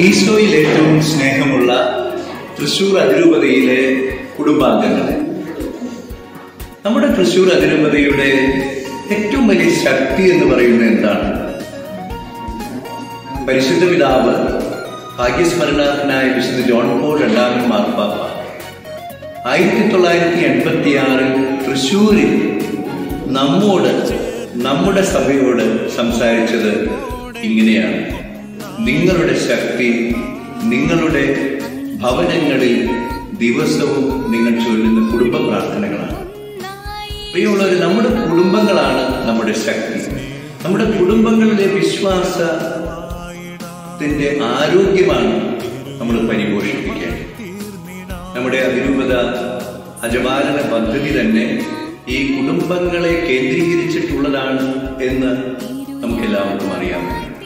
ഈശോയിൽ ഏറ്റവും സ്നേഹമുള്ള തൃശൂർ അതിരൂപതയിലെ കുടുംബാംഗങ്ങളെ നമ്മുടെ തൃശൂർ അതിരൂപതയുടെ ഏറ്റവും വലിയ ശക്തി എന്ന് പറയുന്നത് എന്താണ് പരിശുദ്ധ പിതാവ് ഭാഗ്യസ്മരണാർത്ഥനായ വിശുദ്ധ ജോൺ പോൾ രണ്ടാമൻ മാർപ്പാപ്പ ആയിരത്തി തൊള്ളായിരത്തി എൺപത്തി ആറിൽ തൃശ്ശൂരിൽ നമ്മോട് നമ്മുടെ സഭയോട് സംസാരിച്ചത് ഇങ്ങനെയാണ് നിങ്ങളുടെ ശക്തി നിങ്ങളുടെ ഭവനങ്ങളിൽ ദിവസവും നിങ്ങൾ ചൊല്ലുന്ന കുടുംബ പ്രാർത്ഥനകളാണ് പ്രിയമുള്ളവർ നമ്മുടെ കുടുംബങ്ങളാണ് നമ്മുടെ ശക്തി നമ്മുടെ കുടുംബങ്ങളിലെ വിശ്വാസത്തിന്റെ ആരോഗ്യമാണ് നമ്മൾ പരിപോഷിപ്പിക്കേണ്ടത് നമ്മുടെ അതിരൂപത അജപാലന പദ്ധതി തന്നെ ഈ കുടുംബങ്ങളെ കേന്ദ്രീകരിച്ചിട്ടുള്ളതാണ് എന്ന് നമുക്ക് എല്ലാവർക്കും അറിയാം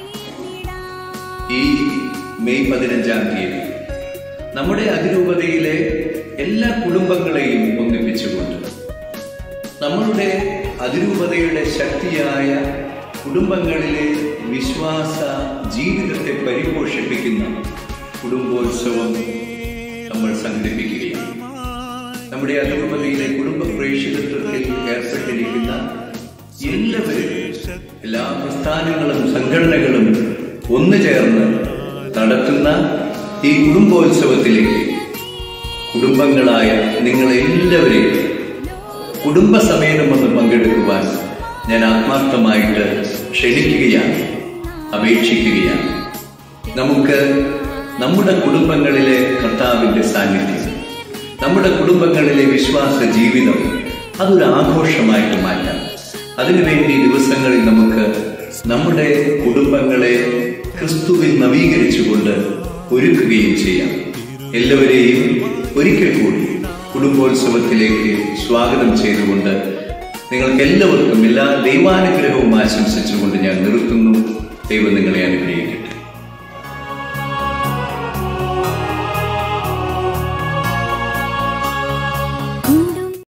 ഈ മെയ് പതിനഞ്ചാം തീയതി നമ്മുടെ അതിരൂപതയിലെ എല്ലാ കുടുംബങ്ങളെയും ഒന്നിപ്പിച്ചുകൊണ്ട് നമ്മളുടെ അതിരൂപതയുടെ ശക്തിയായ കുടുംബങ്ങളിലെ വിശ്വാസ ജീവിതത്തെ പരിപോഷിപ്പിക്കുന്ന കുടുംബോത്സവം നമ്മൾ സംഘടിപ്പിക്കുകയാണ് നമ്മുടെ അതിരൂപതയിലെ കുടുംബ പ്രേക്ഷിതത്വത്തിൽ ഏർപ്പെട്ടിരിക്കുന്ന എല്ലാവരും എല്ലാ പ്രസ്ഥാനങ്ങളും സംഘടനകളും ഒന്നു ചേർന്ന് നടത്തുന്ന ഈ കുടുംബോത്സവത്തിലേക്ക് കുടുംബങ്ങളായ നിങ്ങളെല്ലാവരെയും കുടുംബസമേതം ഒന്ന് പങ്കെടുക്കുവാൻ ഞാൻ ആത്മാർത്ഥമായിട്ട് ക്ഷണിക്കുകയാണ് അപേക്ഷിക്കുകയാണ് നമുക്ക് നമ്മുടെ കുടുംബങ്ങളിലെ കർത്താവിന്റെ സാന്നിധ്യം നമ്മുടെ കുടുംബങ്ങളിലെ വിശ്വാസ ജീവിതം അതൊരു ആഘോഷമായിട്ട് മാറ്റാം അതിനുവേണ്ടി ദിവസങ്ങളിൽ നമുക്ക് നമ്മുടെ കുടുംബങ്ങളെ ക്രിസ്തുവിൽ നവീകരിച്ചുകൊണ്ട് ഒരുക്കുകയും ചെയ്യാം എല്ലാവരെയും ഒരിക്കൽ കൂടി കുടുംബോത്സവത്തിലേക്ക് സ്വാഗതം ചെയ്തുകൊണ്ട് നിങ്ങൾക്ക് എല്ലാവർക്കും എല്ലാ ദൈവാനുഗ്രഹവും ആശംസിച്ചുകൊണ്ട് ഞാൻ നിർത്തുന്നു ദൈവം നിങ്ങളെ അനുഗ്രഹിക്കട്ടെ